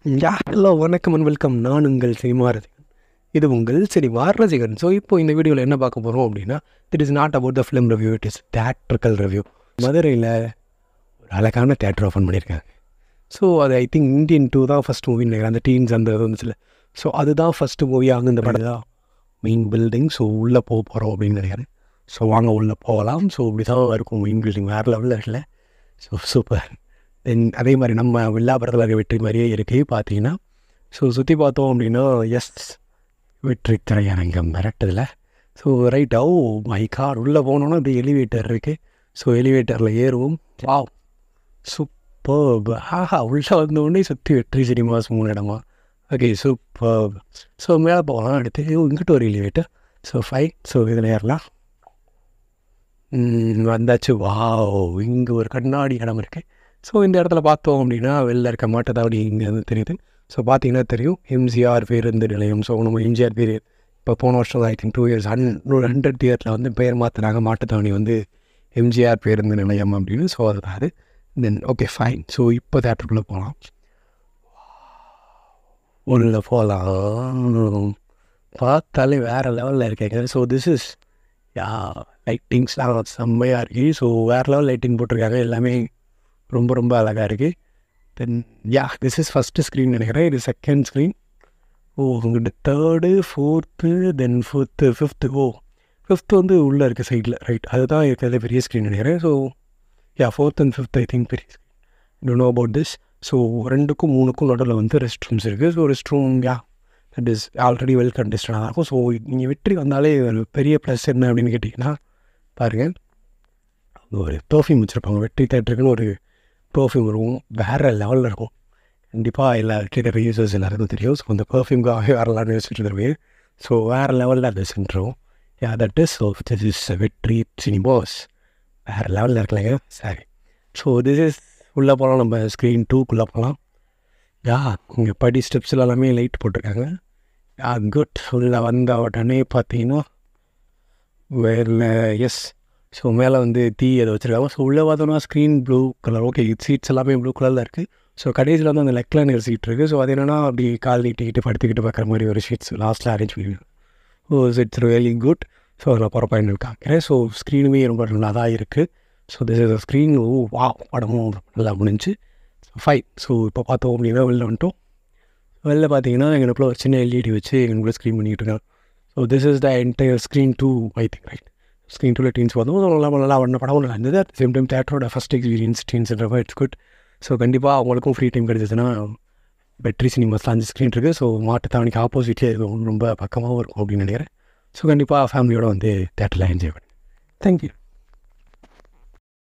யா hello வணக்கம் and welcome நான் உங்கள் சினிமா ரசிகன் இது உங்கள் சினிமா ரசிகன் ஸோ இப்போ இந்த வீடியோவில் என்ன பார்க்க போகிறோம் அப்படின்னா it is not about the film review it is theatrical review மதுரையில் ஒரு அழகான தேட்டர் ஓப்பன் பண்ணியிருக்காங்க ஸோ அது ஐ திங்க் இந்தியன் டூ தான் ஃபஸ்ட் மூவின்னு நினைக்கிறேன் அந்த டீன்ஸ் அந்த இது வந்துச்சுல ஸோ அதுதான் ஃபஸ்ட்டு மூவியாக இந்த படம் தான் மெயின் பில்டிங் ஸோ உள்ளே போக போகிறோம் அப்படின்னு நினைக்கிறேன் ஸோ வாங்க உள்ளே போகலாம் ஸோ இப்படி தான் இருக்கும் மெயின் பில்டிங் வேறு லெவலில் இருக்குல்ல ஸோ சூப்பர் தென் அதே மாதிரி நம்ம வில்லாபுரத்தில் இருக்க வெற்றி மாதிரியே இருக்கு பார்த்தீங்கன்னா ஸோ சுற்றி பார்த்தோம் அப்படின்னா எஸ் வெற்றி திரையரங்கம் மிரட்டுதில் so right oh my car உள்ளே போனோன்னா அது எலிவேட்டர் இருக்குது ஸோ எலிவேட்டரில் ஏறுவோம் வாவ் சூப்பர் ஆஹா உள்ளே வந்த உடனே சுற்றி வெற்றி சினிமாஸ் மூணு இடமா ஓகே சூப்பர் ஸோ மேலே போகலாம் அடுத்து ஐயோ, இங்கிட்ட ஒரு எலிவேட்டர் ஸோ ஃபைவ் ஸோ இதில் ஏறலாம் ம், வந்தாச்சு வாவ் இங்கே ஒரு கண்ணாடி இடம் இருக்குது ஸோ இந்த இடத்துல பார்த்தோம் அப்படின்னா வெளில இருக்க மாட்டதாவடி இங்கே வந்து தெரியுது ஸோ பார்த்தீங்கன்னா தெரியும் எம்ஜிஆர் பேருந்து நிலையம் ஸோ நம்ம எம்ஜிஆர் பேர் இப்போ போன வருஷம் I think two years hun hundred இயரில் வந்து பெயர் மாற்றினாங்க மாட்டுத்தாவணி வந்து எம்ஜிஆர் பேருந்து நிலையம் அப்படின்னு ஸோ அதுதான் அது தென் ஓகே ஃபைன் ஸோ இப்போ தேட்டருக்குள்ளே போகலாம் உள்ள போகலாம் பார்த்தாலே வேறு லெவலில் இருக்கேங்க ஸோ திஸ் இஸ் யா லைட்டிங்ஸ்லாம் செம்மையாக இருக்குது ஸோ வேறு லெவல் லைட்டிங் போட்டிருக்காங்க எல்லாமே ரொம்ப ரொம்ப அழகாக இருக்குது then yeah this is first screen நினைக்கிறேன் இது செகண்ட் ஸ்க்ரீன் ஓ உங்கள்கிட்ட third fourth then fourth fifth oh fifth வந்து உள்ளே இருக்குது சைடில் ரைட் அதுதான் இருக்கிறதுல பெரிய ஸ்க்ரீன் நினைக்கிறேன் so yeah fourth and fifth I think பெரிய screen to know about this so ரெண்டுக்கும் மூணுக்கும் நடுவில் வந்து ரெஸ்ட் ரூம்ஸ் இருக்குது so rest room yeah that is already well கண்டிஸ்டடாக இருக்கும் ஸோ நீங்கள் வெற்றி வந்தாலே ஒரு பெரிய ப்ளஸ் என்ன அப்படின்னு கேட்டிங்கன்னா பாருங்கள் ஒரு பர்ஃப்யூம் வச்சுருப்பாங்க வெற்றி தேட்டருக்குன்னு ஒரு பர்ஃப்யூம் இருக்கும் வேறு லெவலில் இருக்கும் கண்டிப்பாக எல்லா தேட்டர் யூசர்ஸ் எல்லாருக்கும் தெரியும் ஸோ அந்த பர்ஃப்யூம்காகவே வரலான்னு யோசிச்சுட்டு தருவேன் ஸோ வேறு லெவலில் அது சென்றுரும் yeah that is so this is Vetri cinemas வேறு லெவலில் இருக்கலைங்க சரி ஸோ திஸ் இஸ் உள்ளே போகலாம் நம்ம ஸ்க்ரீன் டூக்குள்ளே போகலாம் யா இங்கே படி ஸ்டெப்ஸில் எல்லாமே லைட் போட்டிருக்காங்க யா குட் உள்ளே வந்த உடனே பார்த்தீங்கன்னா வேறு எஸ் ஸோ மேலே வந்து தீ அதை வச்சுருக்காங்க ஸோ உள்ளே பார்த்தோம்னா screen blue colour okay seats எல்லாமே ப்ளூ கலரில் இருக்குது ஸோ கடைசியில் வந்து அந்த லெக்லைனர் சீட் இருக்குது ஸோ அது என்னென்னா அப்படி கால் நீட்டிக்கிட்டு படுத்துக்கிட்டு பார்க்குற மாதிரி ஒரு ஷீட்ஸ் லாஸ்ட்டில் அரேஞ்ச் பண்ணிருக்காங்க oh it's really good so அதில் போகிற பயன் காக்கிறேன் ஸோ ஸ்க்ரீனுமே ரொம்ப நல்லா தான் இருக்குது so this is screen oh வா படமும் நல்லா முடிஞ்சு ஃபைன் ஸோ இப்போ பார்த்தோம் அப்படின்னா வெளில வந்துட்டோம் வெளில பார்த்தீங்கன்னா எங்களுக்குள்ள ஒரு சின்ன எல்இடி வச்சு எங்களுக்குள்ள ஸ்க்ரீன் பண்ணிக்கிட்டு இருக்காங்க so this is the entire screen two I think right screen டூவில் டீன்ஸ் பார்த்தோம் ஸோ நல்லா நல்லா பண்ண படம் நல்லா இருந்தது அட் சேம் டைம் தேட்டரோட ஃபஸ்ட் எக்ஸ்பீரியன்ஸ் டீன்ஸ்ன்றப்ப இட்ஸ் குட் ஸோ கண்டிப்பாக அவங்களுக்கும் ஃப்ரீ டைம் கிடச்சிதுன்னா பெட்ரி சினிமாஸில் அஞ்சு ஸ்க்ரீன் இருக்குது ஸோ மாட்டுத்தாவணிக்கு ஆப்போசிட்டே இருக்கும் ரொம்ப பக்கமாகவும் இருக்கும் அப்படின்னு நினைக்கிறேன் ஸோ கண்டிப்பாக ஃபேமிலியோட வந்து தேட்டரில் என்ஜாய் பண்ணேன் தேங்க்யூ